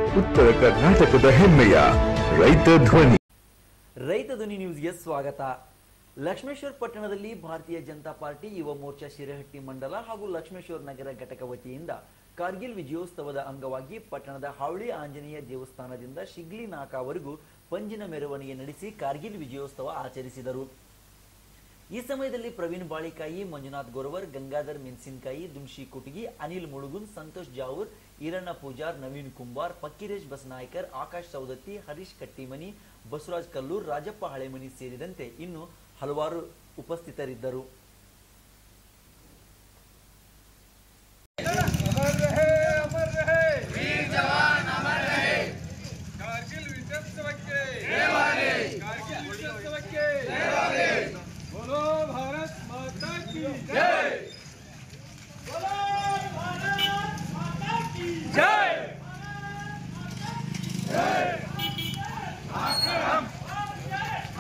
ಉತ್ತರ ಕರ್ನಾಟಕದ ಹೆಮ್ಮೆಯ ರೈತ ಧ್ವನಿ ರೈತ ಧ್ವನಿ ನ್ಯೂಸ್ಗೆ ಸ್ವಾಗತ ಲಕ್ಷ್ಮೇಶ್ವರ ಪಟ್ಟಣದಲ್ಲಿ ಭಾರತೀಯ ಜನತಾ ಪಾರ್ಟಿ ಯುವ ಮೋರ್ಚಾ ಶಿರಹಟ್ಟಿ ಮಂಡಲ ಹಾಗೂ ಲಕ್ಷ್ಮೇಶ್ವರ ನಗರ ಘಟಕ ವತಿಯಿಂದ ಕಾರ್ಗಿಲ್ ವಿಜಯೋತ್ಸವದ ಅಂಗವಾಗಿ ಪಟ್ಟಣದ ಹಾವಳಿ ಆಂಜನೇಯ ದೇವಸ್ಥಾನದಿಂದ ಶಿಗ್ಲಿ ನಾಕಾವರೆಗೂ ಪಂಜಿನ ಮೆರವಣಿಗೆ ನಡೆಸಿ ಕಾರ್ಗಿಲ್ ವಿಜಯೋತ್ಸವ ಆಚರಿಸಿದರು ಈ ಸಮಯದಲ್ಲಿ ಪ್ರವೀಣ್ ಬಾಳಿಕಾಯಿ ಮಂಜುನಾಥ್ ಗೊರವರ್ ಗಂಗಾಧರ್ ಮೆಣಸಿನಕಾಯಿ ದುಮ್ಶಿ ಕುಟಗಿ ಅನಿಲ್ ಮುಳುಗುನ್ ಸಂತೋಷ್ ಜಾವೂರ್ ಈರಣ್ಣ ಪೂಜಾರ್ ನವೀನ್ ಕುಂಬಾರ್ ಪಕ್ಕಿರೇಶ್ ಬಸನಾಯ್ಕರ್ ಆಕಾಶ್ ಸೌದತ್ತಿ ಹರೀಶ್ ಕಟ್ಟಿಮನಿ ಬಸವರಾಜ್ ಕಲ್ಲೂರ್ ರಾಜಪ್ಪ ಹಳೆಮನಿ ಸೇರಿದಂತೆ ಇನ್ನು ಹಲವಾರು ಉಪಸ್ಥಿತರಿದ್ದರು